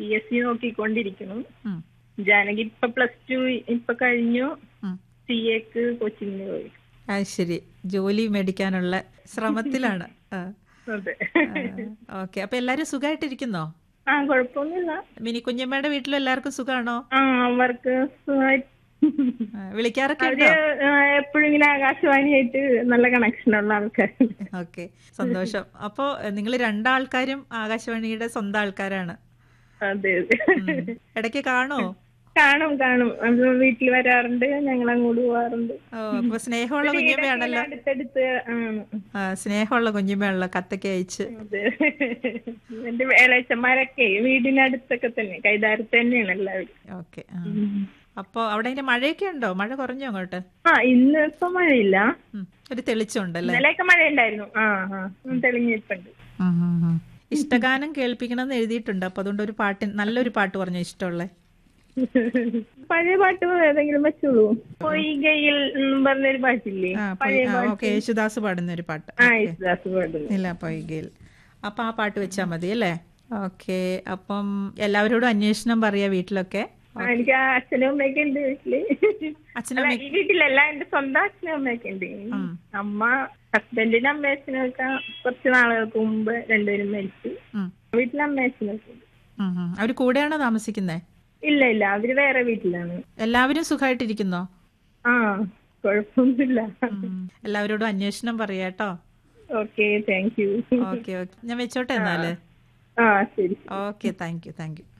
P S C നോക്കിക്കൊണ്ടിരിക്കുന്നു ഉം, ജാനകി ഇപ്പൊ plus two ഇപ്പൊ കഴിഞ്ഞു ഉം. സി എക്ക് കോച്ചിങ്ങിന് പോയി അത് ശരി ജോലി മേടിക്കാനുള്ള ശ്രമത്തിലാണ് അതെ ഓക്കെ അപ്പൊ എല്ലാരും സുഖമായിട്ടിരിക്കുന്നോ ആ കുഴപ്പമൊന്നുമില്ല മിനി കുഞ്ഞമ്മയുടെ വീട്ടിലും എല്ലാവർക്കും സുഖാണോ ആ അവർക്ക് സുഖമായി- ആ, വിളിക്കാറൊക്കെ അവര് ഉണ്ടോ എപ്പോഴും ഇങ്ങനെ ആകാശവാണിയായിട്ട് നല്ല കണക്ഷൻ ഉള്ള ആൾക്കാരുണ്ട് ഓക്കെ സന്തോഷം അപ്പോ നിങ്ങൾ രണ്ടാൾക്കാരും ആകാശവാണിയുടെ സ്വന്തം ആൾക്കാരാണ് അതെ അതെ ഉം. ഇടയ്ക്ക് കാണോ കാണും കാണും അത് വീട്ടിൽ വരാറുണ്ട് ഞങ്ങൾ അങ്ങോട്ട് പോവാറുണ്ട് ഓ അപ്പൊ സ്നേഹമുള്ള കുഞ്ഞമ്മയാണല്ലോ അടുത്തടുത്ത് ആണ് ആ, സ്നേഹമുള്ള കുഞ്ഞമ്മയാണല്ലോ കത്തൊക്കെ അയച്ച് അതെ എന്റെ ഇളയച്ചന്മാരൊക്കെ വീടിനടുത്തൊക്കെ തന്നെ കൈതാരത്ത് തന്നെയാണ് എല്ലാവരും ഓക്കെ അപ്പൊ അവിടെ ഇങ്ങനെ മഴയൊക്കെ ഉണ്ടോ മഴ കുറഞ്ഞോ അങ്ങോട്ട് ആ ഇന്ന് ഇപ്പൊ മഴയില്ല ഉം, ഒരു തെളിച്ചമുണ്ടല്ലേ ഇന്നലെയൊക്കെ മഴ ഉണ്ടായിരുന്നു ആ ആ ഉം, തെളിഞ്ഞിട്ടുണ്ട് ഉം, ഉം, ഉം. ഇഷ്ടഗാനം കേൾപ്പിക്കണം എന്ന് എഴുതിയിട്ടുണ്ട് അപ്പൊ അതുകൊണ്ട് ഒരു പാട്ട് നല്ലൊരു പാട്ട് പറഞ്ഞു ഇഷ്ടമുള്ള പഴയ പാട്ട് ഏതെങ്കിലും വെച്ചോളൂ പൊയ്കയിൽ എന്നും പറഞ്ഞൊരു പാട്ടില്ലേ ആ പഴയ ഓക്കെ യേശുദാസ് പാടുന്ന ഒരു പാട്ട് ആ യേശുദാസ് പാടുന്നു ഇല്ല പൊയ്കയിൽ അപ്പൊ ആ പാട്ട് വെച്ചാ മതി അല്ലേ ഓക്കെ അപ്പം എല്ലാവരോടും അന്വേഷണം പറയാ വീട്ടിലൊക്കെ ആ, എനിക്ക് ആ അച്ഛനും അമ്മയൊക്കെ ഉണ്ട് വീട്ടില് അച്ഛനും അല്ല, ഈ വീട്ടിലല്ല എന്റെ സ്വന്തം അച്ഛനും അമ്മയൊക്കെ ഉണ്ട് ഉം. അമ്മ ഹസ്ബൻഡിന്റെ അമ്മ അച്ഛനൊക്കെ കുറച്ച് നാളുകൾക്ക് മുമ്പ് രണ്ടുപേരും മരിച്ചു ഉം, വീട്ടിലെ അമ്മ അച്ഛനൊക്കെ ഉണ്ട് ഉം, ഉം. അവര് കൂടെയാണോ താമസിക്കുന്നേ ഇല്ല ഇല്ല അവര് വേറെ വീട്ടിലാണ് എല്ലാവരും സുഖമായിട്ടിരിക്കുന്നോ ആ കുഴപ്പമൊന്നുമില്ല ഉം. എല്ലാവരോടും അന്വേഷണം പറയാ കേട്ടോ okay thank you okay okay ഞാൻ വെച്ചോട്ടെ എന്നാല് ആ ശരി okay thank you thank U